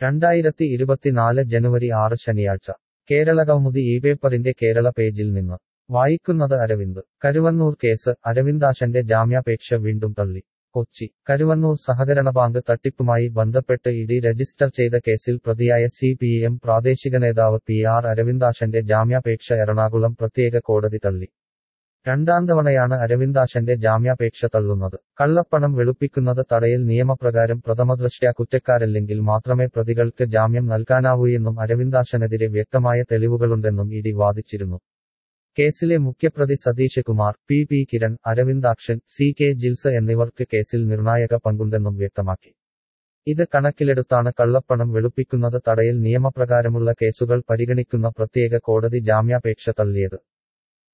രണ്ടായിരത്തി ഇരുപത്തിനാല് ജനുവരി ആറ് ശനിയാഴ്ച കേരളകൗമുദി ഈ പേപ്പറിന്റെ കേരള പേജിൽ നിന്ന് വായിക്കുന്നത് അരവിന്ദ് കരുവന്നൂർ കേസ് അരവിന്ദാശന്റെ ജാമ്യാപേക്ഷ വീണ്ടും തള്ളി കൊച്ചി കരുവന്നൂർ സഹകരണ ബാങ്ക് തട്ടിപ്പുമായി ബന്ധപ്പെട്ട് ഇഡി രജിസ്റ്റർ ചെയ്ത കേസിൽ പ്രതിയായ സി പി എം പ്രാദേശിക നേതാവ് പി ആർ അരവിന്ദാശന്റെ ജാമ്യാപേക്ഷ എറണാകുളം പ്രത്യേക കോടതി തള്ളി രണ്ടാം തവണയാണ് അരവിന്ദാശന്റെ ജാമ്യാപേക്ഷ തള്ളുന്നത് കള്ളപ്പണം വെളുപ്പിക്കുന്നത് തടയൽ നിയമപ്രകാരം പ്രഥമദൃഷ്ട്യാ കുറ്റക്കാരല്ലെങ്കിൽ മാത്രമേ പ്രതികൾക്ക് ജാമ്യം നൽകാനാവൂയെന്നും അരവിന്ദാശനെതിരെ വ്യക്തമായ തെളിവുകളുണ്ടെന്നും ഇഡി വാദിച്ചിരുന്നു കേസിലെ മുഖ്യപ്രതി Satheesh Kumar P P Kiran Aravindakshan C K Jils എന്നിവർക്ക് കേസിൽ നിർണായക പങ്കുണ്ടെന്നും വ്യക്തമാക്കി ഇത് കണക്കിലെടുത്താണ് കള്ളപ്പണം വെളുപ്പിക്കുന്നത് തടയൽ നിയമപ്രകാരമുള്ള കേസുകൾ പരിഗണിക്കുന്ന പ്രത്യേക കോടതി ജാമ്യാപേക്ഷ തള്ളിയത്